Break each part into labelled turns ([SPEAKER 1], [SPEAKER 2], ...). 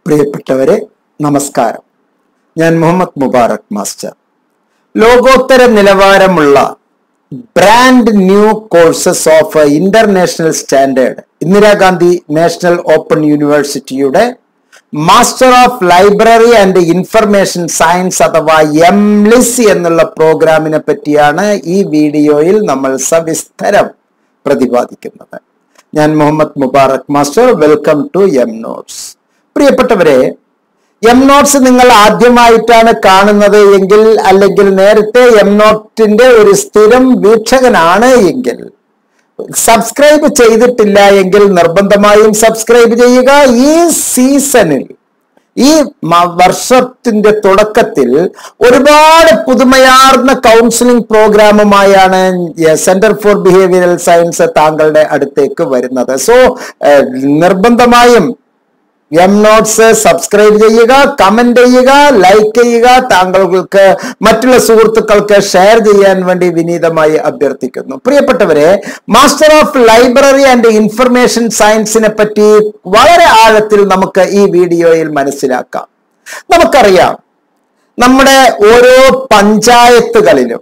[SPEAKER 1] പ്രിയപ്പെട്ടവരെ നമസ്കാരം ഞാൻ മുഹമ്മദ് മുബാറക് മാസ്റ്റർ ലോകോത്തര നിലവാരമുള്ള brand new courses of international standard Indira Gandhi national open യൂണിവേഴ്സിറ്റിയുടെ master of library and information science അഥവാ എം ലിസ് എന്നുള്ള പ്രോഗ്രാമിനെ പറ്റിയാണ് ഈ വീഡിയോയിൽ നമ്മൾ സവിസ്തരം പ്രതിപാദിക്കുന്നത് ഞാൻ Muhammad Mubarak master welcome to M notes പ്രിയപ്പെട്ടവരെ എം നോട്ട്സ് നിങ്ങൾ ആദ്യമായിട്ടാണ് കാണുന്നത് എങ്കിൽ അല്ലെങ്കിൽ നേരത്തെ എം നോട്ടിന്റെ ഒരു സ്ഥിരം വീക്ഷകനാണ് എങ്കിൽ സബ്സ്ക്രൈബ് ചെയ്തിട്ടില്ല എങ്കിൽ നിർബന്ധമായും സബ്സ്ക്രൈബ് ചെയ്യുക ഈ സീസണിൽ ഈ മ- വർഷത്തിന്റെ തുടക്കത്തിൽ ഒരുപാട് പുതുമയാർന്ന കൗൺസിലിംഗ് പ്രോഗ്രാമുമായാണ് സെന്റർ ഫോർ ബിഹേവിയറൽ സയൻസ് താങ്കളുടെ അടുത്തേക്ക് വരുന്നത് സോ നിർബന്ധമായും എം നോട്ട്സ് സബ്സ്ക്രൈബ് ചെയ്യുക കമന്റ് ചെയ്യുക ലൈക്ക് ചെയ്യുക താങ്കൾക്ക് മറ്റുള്ള സുഹൃത്തുക്കൾക്ക് ഷെയർ ചെയ്യാൻ വേണ്ടി വിനീതമായി അഭ്യർത്ഥിക്കുന്നു പ്രിയപ്പെട്ടവരെ master of library and information സയൻസിനെ പറ്റി വളരെ ആഴത്തിൽ നമുക്ക് ഈ വീഡിയോയിൽ മനസ്സിലാക്കാം നമുക്കറിയാം നമ്മുടെ ഓരോ പഞ്ചായത്തുകളിലും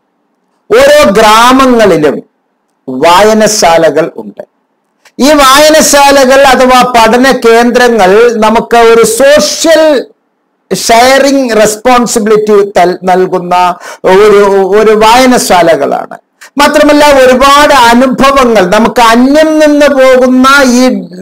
[SPEAKER 1] ഓരോ ഗ്രാമങ്ങളിലും വായനശാലകൾ ഉണ്ട് ഈ വായനശാലകൾ അഥവാ പഠന കേന്ദ്രങ്ങൾ നമുക്ക് ഒരു സോഷ്യൽ ഷെയറിംഗ് റെസ്പോൺസിബിലിറ്റി നൽകുന്ന ഒരു ഒരു വായനശാലകളാണ് മാത്രമല്ല ഒരുപാട് അനുഭവങ്ങൾ നമുക്ക് അന്യം നിന്ന് പോകുന്ന ഈ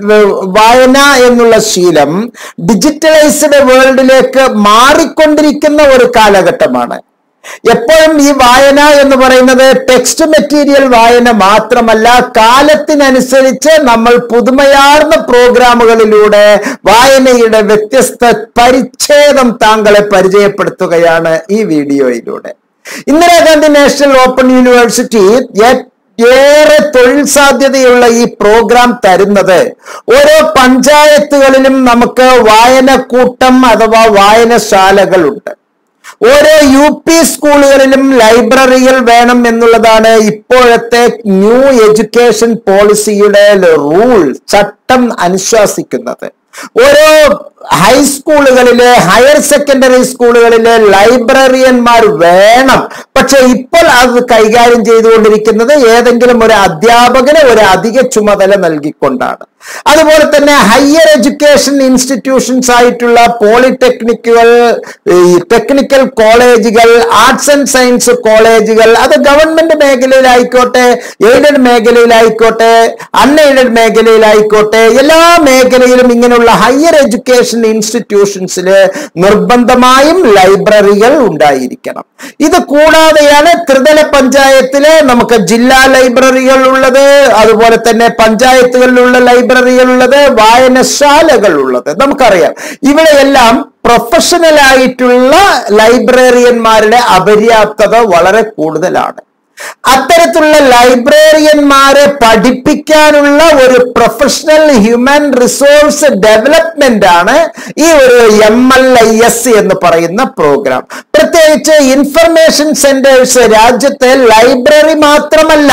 [SPEAKER 1] വായന എന്നുള്ള ശീലം ഡിജിറ്റലൈസ്ഡ് വേൾഡിലേക്ക് മാറിക്കൊണ്ടിരിക്കുന്ന ഒരു കാലഘട്ടമാണ് എപ്പോഴും ഈ വായന എന്ന് പറയുന്നത് ടെക്സ്റ്റ് മെറ്റീരിയൽ വായന മാത്രമല്ല കാലത്തിനനുസരിച്ച് നമ്മൾ പുതുമയാർന്ന പ്രോഗ്രാമുകളിലൂടെ വായനയുടെ വ്യത്യസ്ത പരിച്ഛേദം താങ്കളെ പരിചയപ്പെടുത്തുകയാണ് ഈ വീഡിയോയിലൂടെ ഇന്ദിരാഗാന്ധി നാഷണൽ ഓപ്പൺ യൂണിവേഴ്സിറ്റി ഏ- ഏറെ തൊഴിൽ സാധ്യതയുള്ള ഈ പ്രോഗ്രാം തരുന്നത് ഓരോ പഞ്ചായത്തുകളിലും നമുക്ക് വായനക്കൂട്ടം അഥവാ വായനശാലകളുണ്ട് ഓരോ യു പി സ്കൂളുകളിലും ലൈബ്രറികൾ വേണം എന്നുള്ളതാണ് ഇപ്പോഴത്തെ ന്യൂ എഡ്യൂക്കേഷൻ പോളിസിയുടെ റൂൾ ചട്ടം അനുശാസിക്കുന്നത് ഓരോ ഹൈസ്കൂളുകളിലെ ഹയർ സെക്കൻഡറി സ്കൂളുകളിലെ ലൈബ്രറിയന്മാർ വേണം പക്ഷെ ഇപ്പോൾ അത് കൈകാര്യം ചെയ്തുകൊണ്ടിരിക്കുന്നത് ഏതെങ്കിലും ഒരു അധ്യാപകന് ഒരു അധിക ചുമതല നൽകിക്കൊണ്ടാണ് അതുപോലെ തന്നെ ഹയർ എഡ്യൂക്കേഷൻ ഇൻസ്റ്റിറ്റ്യൂഷൻസ് ആയിട്ടുള്ള പോളിടെക്നിക്കുകൾ ഈ ടെക്നിക്കൽ കോളേജുകൾ ആർട്സ് ആൻഡ് സയൻസ് കോളേജുകൾ അത് ഗവൺമെന്റ് മേഖലയിലായിക്കോട്ടെ എയ്ഡഡ് മേഖലയിലായിക്കോട്ടെ അൺഎയ്ഡഡ് മേഖലയിലായിക്കോട്ടെ എല്ലാ മേഖലയിലും ഇങ്ങനെയുള്ള ഹയർ എഡ്യൂക്കേഷൻ ഇൻസ്റ്റിറ്റ്യൂഷൻസിൽ നിർബന്ധമായും ലൈബ്രറികൾ ഉണ്ടായിരിക്കണം ഇത് കൂടാതെയാണ് ത്രിതല പഞ്ചായത്തില് നമുക്ക് ജില്ലാ ലൈബ്രറികൾ ഉള്ളത് അതുപോലെ തന്നെ പഞ്ചായത്തുകളിലുള്ള ലൈബ്രറികൾ ഉള്ളത് വായനശാലകൾ ഉള്ളത് നമുക്കറിയാം ഇവിടെയെല്ലാം പ്രൊഫഷണൽ ആയിട്ടുള്ള ലൈബ്രറിയന്മാരുടെ അപര്യാപ്തത വളരെ കൂടുതലാണ് അത്തരത്തിലുള്ള ലൈബ്രറിയന്മാരെ പഠിപ്പിക്കാനുള്ള ഒരു പ്രൊഫഷണൽ ഹ്യൂമൻ റിസോഴ്സ് ഡെവലപ്മെന്റ് ആണ് ഈ ഒരു എം എൽ ഐ എസ് എന്ന് പറയുന്ന പ്രോഗ്രാം പ്രത്യേകിച്ച് ഇൻഫർമേഷൻ സെന്റേഴ്സ് രാജ്യത്തെ ലൈബ്രറി മാത്രമല്ല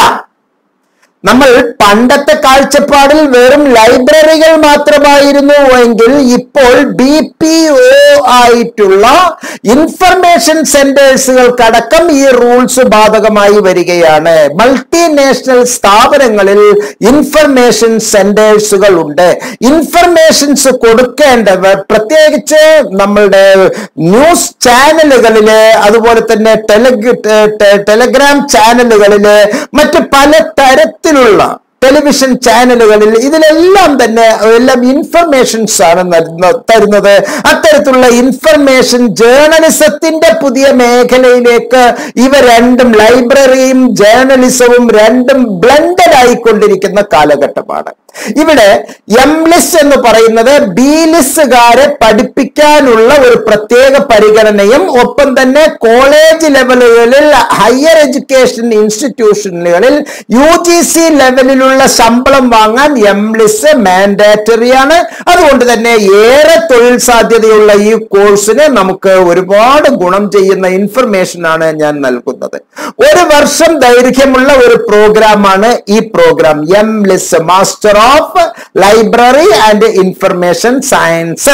[SPEAKER 1] നമ്മൾ പണ്ടത്തെ കാഴ്ചപ്പാടിൽ വെറും ലൈബ്രറികൾ മാത്രമായിരുന്നു എങ്കിൽ ഇപ്പോൾ ബി പി ഒ ആയിട്ടുള്ള ഇൻഫർമേഷൻ സെന്റേഴ്സുകൾക്കടക്കം ഈ റൂൾസ് ബാധകമായി വരികയാണ് മൾട്ടിനാഷണൽ സ്ഥാപനങ്ങളിൽ ഇൻഫർമേഷൻ സെന്റേഴ്സുകൾ ഉണ്ട് ഇൻഫർമേഷൻസ് കൊടുക്കേണ്ടവർ പ്രത്യേകിച്ച് നമ്മളുടെ ന്യൂസ് ചാനലുകളില് അതുപോലെ തന്നെ ടെലഗ് ടെലഗ്രാം ചാനലുകളില് മറ്റ് പല തരത്തിലുള്ള ടെലിവിഷൻ ചാനലുകളിൽ ഇതിലെല്ലാം തന്നെ എല്ലാം ഇൻഫർമേഷൻസ് ആണ് നൽകുന്ന- തരുന്നത് അത്തരത്തിലുള്ള ഇൻഫർമേഷൻ ജേർണലിസത്തിന്റെ പുതിയ മേഖലയിലേക്ക് ഇവ രണ്ടും ലൈബ്രറിയും ജേർണലിസവും രണ്ടും ബ്ലൻഡഡ് ആയിക്കൊണ്ടിരിക്കുന്ന കാലഘട്ടമാണ് ഇവിടെ എം ലിസ് എന്ന് പറയുന്നത് ബി ലിസ്സുകാരെ പഠിപ്പിക്കാനുള്ള ഒരു പ്രത്യേക പരിഗണനയും ഒപ്പം തന്നെ കോളേജ് ലെവലുകളിൽ ഹയർ എഡ്യൂക്കേഷൻ ഇൻസ്റ്റിറ്റ്യൂഷനുകളിൽ യു ജി സി ലെവലിലുള്ള ശമ്പളം വാങ്ങാൻ എം ലിസ് മാൻഡാറ്ററി ആണ് അതുകൊണ്ട് തന്നെ ഏറെ തൊഴിൽ സാധ്യതയുള്ള ഈ കോഴ്സിന് നമുക്ക് ഒരുപാട് ഗുണം ചെയ്യുന്ന ഇൻഫർമേഷൻ ആണ് ഞാൻ നൽകുന്നത് ഒരു വർഷം ദൈർഘ്യമുള്ള ഒരു പ്രോഗ്രാമാണ് ഈ programme M LIS master of library and information sciences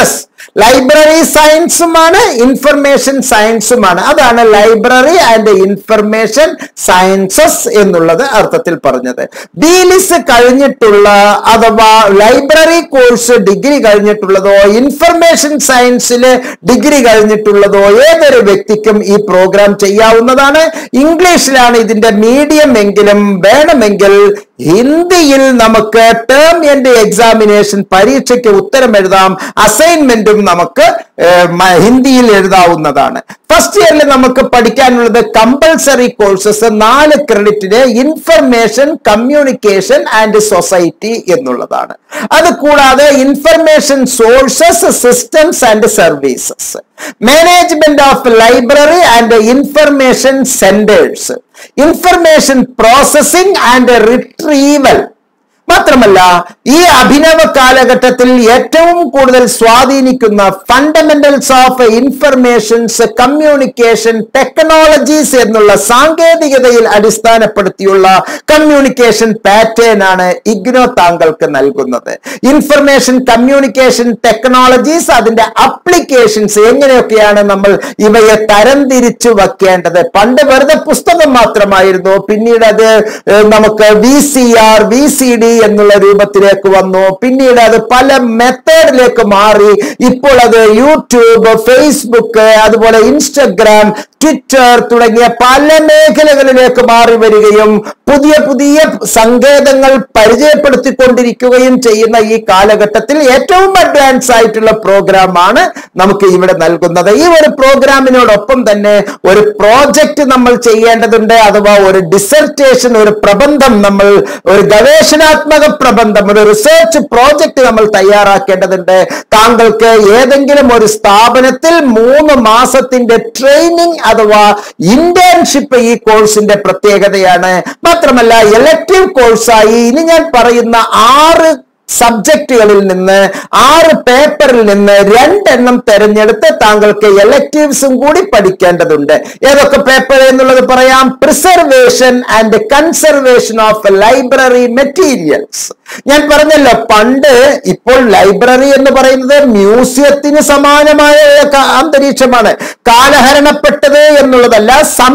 [SPEAKER 1] library സയൻസുമാണ് ഇൻഫർമേഷൻ സയൻസുമാണ് അതാണ് ലൈബ്രറി ആൻഡ് ഇൻഫർമേഷൻ സയൻസസ് എന്നുള്ളത് അർത്ഥത്തിൽ പറഞ്ഞത് ബിലിസ് കഴിഞ്ഞിട്ടുള്ള അഥവാ ലൈബ്രറി കോഴ്സ് ഡിഗ്രി കഴിഞ്ഞിട്ടുള്ളതോ ഇൻഫർമേഷൻ സയൻസിൽ ഡിഗ്രി കഴിഞ്ഞിട്ടുള്ളതോ ഏതൊരു വ്യക്തിക്കും ഈ പ്രോഗ്രാം ചെയ്യാവുന്നതാണ് ഇംഗ്ലീഷിലാണ് ഇതിന്റെ മീഡിയം എങ്കിലും വേണമെങ്കിൽ ഹിന്ദിയിൽ നമുക്ക് ടേം എൻഡ് എക്സാമിനേഷൻ പരീക്ഷയ്ക്ക് ഉത്തരം എഴുതാം അസൈൻമെന്റും നമുക്ക് ഏഹ്, മ- ഹിന്ദിയിൽ എഴുതാവുന്നതാണ് ഫസ്റ്റ് ഇയറിൽ നമുക്ക് പഠിക്കാനുള്ളത് കമ്പൽസറി കോഴ്സസ് നാല് ക്രെഡിറ്റിന് ഇൻഫർമേഷൻ കമ്മ്യൂണിക്കേഷൻ ആൻഡ് സൊസൈറ്റി എന്നുള്ളതാണ് അത് കൂടാതെ information sources systems and services management of library and information centres information processing and retrieval മാത്രമല്ല ഈ അഭിനവ കാലഘട്ടത്തിൽ ഏറ്റവും കൂടുതൽ സ്വാധീനിക്കുന്ന fundamentals of informations communication technologies എന്നുള്ള സാങ്കേതികതയിൽ അടിസ്ഥാനപ്പെടുത്തിയുള്ള കമ്മ്യൂണിക്കേഷൻ പാറ്റേൺ ആണ് ഇഗ്നോ താങ്കൾക്ക് നൽകുന്നത് ഇൻഫർമേഷൻ കമ്മ്യൂണിക്കേഷൻ ടെക്നോളജീസ് അതിന്റെ അപ്ലിക്കേഷൻസ് എങ്ങനെയൊക്കെയാണ് നമ്മൾ ഇവയെ തരംതിരിച്ചു വെക്കേണ്ടത് പണ്ട് വെറുതെ പുസ്തകം മാത്രമായിരുന്നു പിന്നീട് അത് ഏഹ്, നമുക്ക് V C R V C D എന്നുള്ള രൂപത്തിലേക്ക് വന്നു പിന്നീട് അത് പല മെത്തേഡിലേക്ക് മാറി ഇപ്പോൾ അത് യൂട്യൂബ് ഫേസ്ബുക്ക് അതുപോലെ ഇൻസ്റ്റഗ്രാം ട്വിറ്റർ തുടങ്ങിയ പല മേഖലകളിലേക്ക് മാറി വരികയും പുതിയ പുതിയ സങ്കേതങ്ങൾ പരിചയപ്പെടുത്തിക്കൊണ്ടിരിക്കുകയും ചെയ്യുന്ന ഈ കാലഘട്ടത്തിൽ ഏറ്റവും അഡ്വാൻസ് ആയിട്ടുള്ള പ്രോഗ്രാമാണ് നമുക്ക് ഇവിടെ നൽകുന്നത് ഈ ഒരു പ്രോഗ്രാമിനോടൊപ്പം തന്നെ ഒരു പ്രോജക്റ്റ് നമ്മൾ ചെയ്യേണ്ടതുണ്ട് അഥവാ ഒരു ഡിസർട്ടേഷൻ ഒരു പ്രബന്ധം നമ്മൾ ഒരു ഗവേഷണാത്മക പ്രബന്ധം ഒരു റിസർച്ച് പ്രോജക്റ്റ് നമ്മൾ തയ്യാറാക്കേണ്ടതുണ്ട് താങ്കൾക്ക് ഏതെങ്കിലും ഒരു സ്ഥാപനത്തിൽ മൂന്ന് മാസത്തിന്റെ ട്രെയിനിങ് അഥവാ ഇന്റേൺഷിപ്പ് ഈ കോഴ്സിന്റെ പ്രത്യേകതയാണ് മാത്രമല്ല എലക്റ്റീവ് കോഴ്സായി ഇനി ഞാൻ പറയുന്ന ആറ് സബ്ജക്റ്റുകളിൽ നിന്ന് ആറ് പേപ്പറിൽ നിന്ന് രണ്ടെണ്ണം തെരഞ്ഞെടുത്ത് താങ്കൾക്ക് എലക്റ്റീവ്സും കൂടി പഠിക്കേണ്ടതുണ്ട് ഏതൊക്കെ പേപ്പർ എന്നുള്ളത് പറയാം preservation and conservation of library materials ഞാൻ പറഞ്ഞല്ലോ പണ്ട് ഇപ്പോൾ ലൈബ്രറി എന്ന് പറയുന്നത് മ്യൂസിയത്തിന് സമാനമായ ക- അന്തരീക്ഷമാണ് കാലഹരണപ്പെട്ടത് എന്നുള്ളതല്ല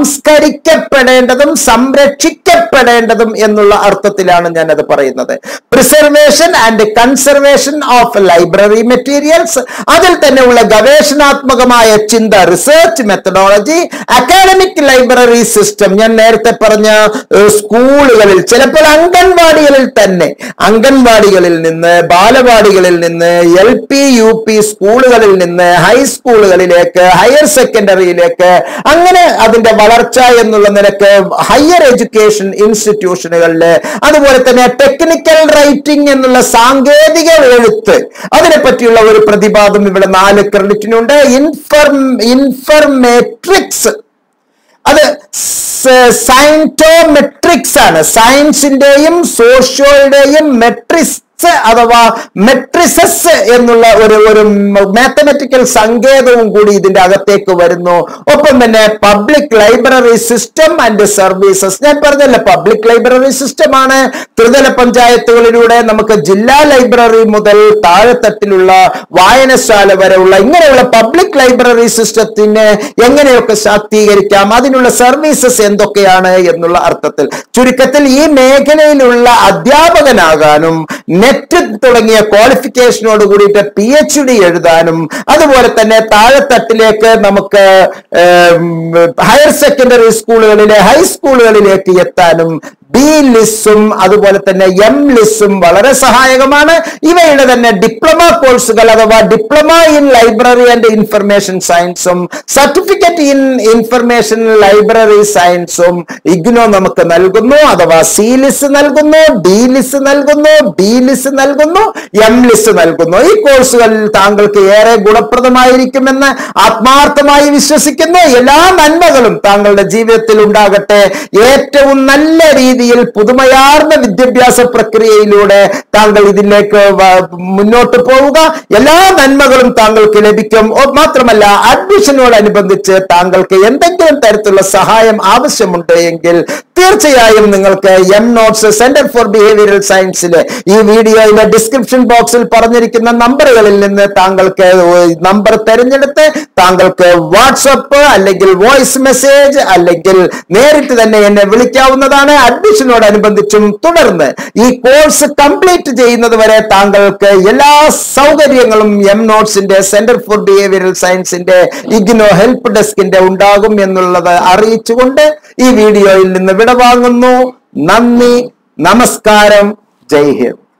[SPEAKER 1] സംസ്കരിക്കപ്പെടേണ്ടതും സംരക്ഷിക്കപ്പെടേണ്ടതും എന്നുള്ള അർത്ഥത്തിലാണ് ഞാൻ അത് പറയുന്നത് preservation and conservation of library materials അതിൽ തന്നെയുള്ള ഗവേഷണാത്മകമായ ചിന്ത research methodology academic library system ഞാൻ നേരത്തെ പറഞ്ഞ ഏഹ്, സ്കൂളുകളിൽ ചിലപ്പോൾ അംഗൻവാടികളിൽ തന്നെ അംഗൻവാടികളിൽ നിന്ന് ബാലവാടികളിൽ നിന്ന് എൽ പി യു പി സ്കൂളുകളിൽ നിന്ന് ഹൈസ്കൂളുകളിലേക്ക് ഹയർ സെക്കൻഡറിയിലേക്ക് അങ്ങനെ അതിന്റെ വളർച്ച എന്നുള്ള നിലക്ക് ഹയർ എഡ്യൂക്കേഷൻ ഇൻസ്റ്റിറ്റ്യൂഷനുകളിൽ അതുപോലെ തന്നെ ടെക്നിക്കൽ റൈറ്റിംഗ് എന്നുള്ള സാങ്കേതിക എഴുത്ത് അതിനെ പറ്റിയുള്ള ഒരു പ്രതിപാദം ഇവിടെ നാല് ക്രെഡിറ്റിനുണ്ട് ഇൻഫർം ഇൻഫർമേട്രിക്സ് അത് സയന്റോമെട്രിക്സ് ആണ് സയൻസിന്റെയും സോഷ്യോയുടെയും മെട്രിക്സ് അഥവാ മെട്രിസസ് എന്നുള്ള ഒരു ഒരു മാത്തമെറ്റിക്കൽ സങ്കേതവും കൂടി ഇതിന്റെ അകത്തേക്ക് വരുന്നു ഒപ്പം തന്നെ public library system and services ഞാൻ പറഞ്ഞല്ലോ പബ്ലിക് ലൈബ്രറി സിസ്റ്റം ആണ് ത്രിതല പഞ്ചായത്തുകളിലൂടെ നമുക്ക് ജില്ലാ ലൈബ്രറി മുതൽ താഴെത്തട്ടിലുള്ള വായനശാല വരെയുള്ള ഇങ്ങനെയുള്ള പബ്ലിക് ലൈബ്രറി സിസ്റ്റത്തിന് എങ്ങനെയൊക്കെ ശാക്തീകരിക്കാം അതിനുള്ള സർവീസസ് എന്തൊക്കെയാണ് എന്നുള്ള അർത്ഥത്തിൽ ചുരുക്കത്തിൽ ഈ മേഖലയിലുള്ള അധ്യാപകനാകാനും നെറ്റ് തുടങ്ങിയ ക്വാളിഫിക്കേഷനോട് കൂടിയിട്ട് പി എച്ച് ഡി എഴുതാനും അതുപോലെ തന്നെ താഴെത്തട്ടിലേക്ക് നമുക്ക് ഏം, ഹയർ സെക്കൻഡറി സ്കൂളുകളിലെ ഹൈസ്കൂളുകളിലേക്ക് എത്താനും ബി ലിസ്സും അതുപോലെ തന്നെ എം ലിസ്സും വളരെ സഹായകമാണ് ഇവയുടെ തന്നെ ഡിപ്ലോമ കോഴ്സുകൾ അഥവാ diploma in library and information സയൻസും സർട്ടിഫിക്കറ്റ് ഇൻ ഇൻഫർമേഷൻ ലൈബ്രറി സയൻസും ഇഗ്നോ നമുക്ക് നൽകുന്നു അഥവാ സി ലിസ് നൽകുന്നു ഡി ലിസ് നൽകുന്നു ബി ലിസ് നൽകുന്നു എം ലിസ് നൽകുന്നു ഈ കോഴ്സുകളിൽ താങ്കൾക്ക് ഏറെ ഗുണപ്രദമായിരിക്കുമെന്ന് ആത്മാർത്ഥമായി വിശ്വസിക്കുന്നു എല്ലാ നന്മകളും താങ്കളുടെ ജീവിതത്തിൽ ഉണ്ടാകട്ടെ ഏറ്റവും നല്ല രീതിയിൽ രീതിയിൽ പുതുമയാർന്ന വിദ്യാഭ്യാസ പ്രക്രിയയിലൂടെ താങ്കൾ ഇതിലേക്ക് വ- മുന്നോട്ട് പോവുക എല്ലാ നന്മകളും താങ്കൾക്ക് ലഭിക്കും ഓ, മാത്രമല്ല അഡ്മിഷനോടനുബന്ധിച്ച് താങ്കൾക്ക് എന്തെങ്കിലും തരത്തിലുള്ള സഹായം ആവശ്യമുണ്ട് എങ്കിൽ തീർച്ചയായും നിങ്ങൾക്ക് M notes centre for behavioural സയൻസിലെ ഈ വീഡിയോയിലെ ഡിസ്ക്രിപ്ഷൻ ബോക്സിൽ പറഞ്ഞിരിക്കുന്ന നമ്പറുകളിൽ നിന്ന് താങ്കൾക്ക് നമ്പർ തിരഞ്ഞെടുത്ത് താങ്കൾക്ക് വാട്സപ്പ് അല്ലെങ്കിൽ വോയിസ് മെസ്സേജ് അല്ലെങ്കിൽ നേരിട്ട് തന്നെ എന്നെ വിളിക്കാവുന്നതാണ് അഡ്മിഷനോടനുബന്ധിച്ചും തുടർന്ന് ഈ കോഴ്സ് കംപ്ലീറ്റ് ചെയ്യുന്നത് വരെ താങ്കൾക്ക് എല്ലാ സൗകര്യങ്ങളും എം നോട്ട്സിന്റെ സെന്റർ ഫോർ ബിഹേവിയറൽ സയൻസിന്റെ ഇഗ്നോ ഹെൽപ്പ് ഡെസ്കിന്റെ ഉണ്ടാകും എന്നുള്ളത് അറിയിച്ചുകൊണ്ട് ഈ വീഡിയോയിൽ നിന്ന് വിടവാങ്ങുന്നു നന്ദി നമസ്കാരം ജയ് ഹിന്ദ്